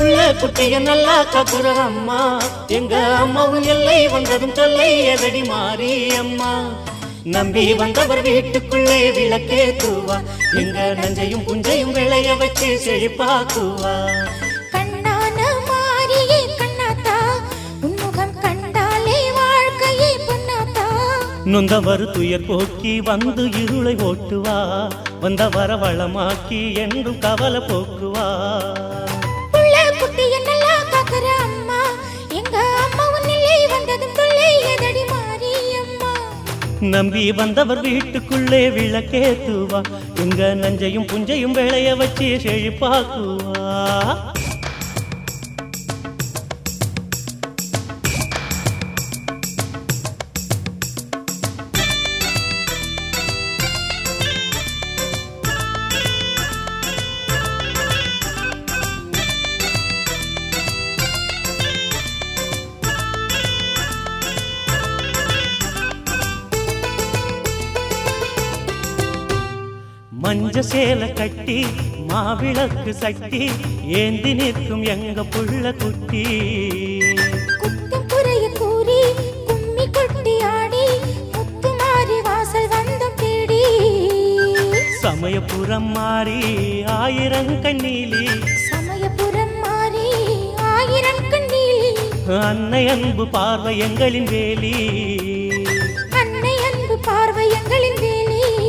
புள்ள குட்டிய நல்லா காக்குற அம்மா எங்க அம்மாவும் எல்லை வந்ததும் தொல்லை எதடி மாறி அம்மா நம்பி வந்தவர் வீட்டுக்குள்ளே விளக்கேத்துவா எங்க நஞ்சையும் புஞ்சையும் விளைய வச்சு செழிப்பாக்குவா கண்ணான மாரியே கண்ணாத்தா உன்முகம் கண்டாலே வாழ்க்கையே பொன்னாத்தா நொந்தவர் துயர் போக்கி வந்து இருளை ஓட்டுவா வந்தவர வளமாக்கி என்றும் கவலை போக்குவா புள்ள குட்டிய நல்லா காக்குற அம்மா எங்க அம்மா உன்னிலே வந்ததும் தொல்லை எதடி மாறி அம்மா நம்பி வந்தவர் வீட்டுக்குள்ளே விளக்கேத்துவா எங்க நஞ்சையும் புஞ்சையும் விளைய வச்சு செழிப்பாக்குவா மஞ்ச சேலை கட்டி மாவிளக்கு சட்டி ஏந்தி நிற்கும் எங்க புள்ள குட்டி குத்தம் குறைய கூறி கும்மி கொட்டி ஆடி முத்து மாறி வாசல் வந்தம் தேடி சமயபுரம் மாறி ஆயிரம் கண்ணீலி சமயபுரம் மாறி ஆயிரம் கண்ணீலி அன்னை அன்பு பார்வை எங்களின் வேலி அன்னை அன்பு பார்வை எங்களின் வேலி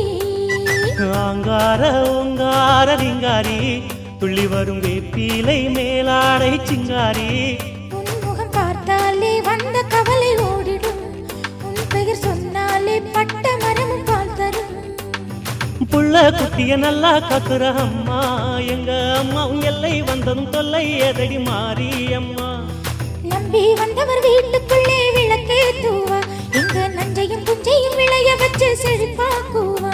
ஆங்கார ஓங்கார ரிங்காரி துள்ளி வரும் வேப்பிலை மேலாடை சிங்காரி உன் முகம் பார்த்தாலே வந்த கவலை ஓடிடும் உன் பெயர் சொன்னாலே பட்ட மரமும் பால் தரும் புள்ள குட்டிய நல்லா காக்குற அம்மா எங்க அம்மா உங்க எல்லை வந்ததும் தொல்லை எதடி மாறி அம்மா நம்பி வந்தவர் வீட்டுக்குள்ளே விளக்கே தூவா எங்க நஞ்சையும் புஞ்சையும் விளைய வச்சு செழிப்பாக்குவா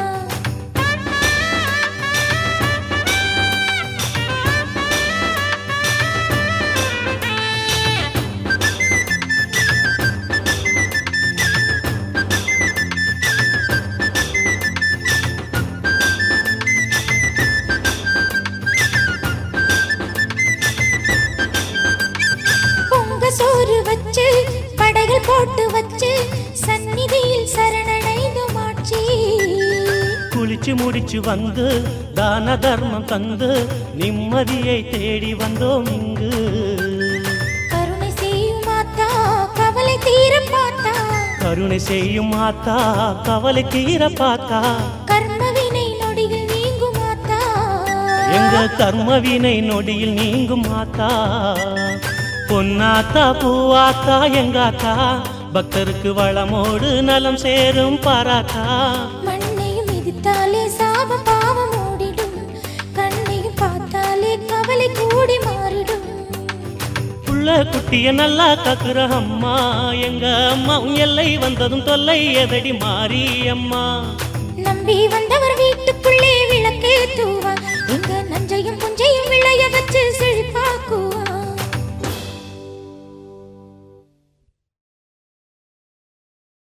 பொங்க சோறு வச்சு படைகள் போட்டு வச்சு சந்நிதியில் சரணடைந்து மாட்சி குளிச்சு முடிச்சு வந்து தான தர்மம் தந்து நிம்மதியை தேடி வந்தோம் இங்கு கருணை செய்யும் மாத்தா கவலை தீர பார்த்தா கருணை செய்யும் மாத்தா கவலை தீர பார்த்தா கர்மவினை நொடியில் நீங்கும் மாத்தா எங்க கர்மவினை நொடியில் நீங்கும் மாத்தா பொன்னாத்தா பூவாத்தா எங்காத்தா பக்தருக்கு வளமோடு நலம் சேரும் பாராத்தா மண்ணையும் மிதித்தாலே சாப பாவம் ஓடிடும் கண்ணையும் பார்த்தாலே கவலை கூடி மாறிடும் புள்ள குட்டிய நல்லா காக்குற அம்மா எங்க அம்மா உன் எல்லை வந்ததும் தொல்லை எதடி மாறி அம்மா நம்பி வந்தவர் வீட்டுக்குள்ளே விளக்கே தூவா எங்க நஞ்சையும் புஞ்சையும் விளைய வச்சு செழிப்பா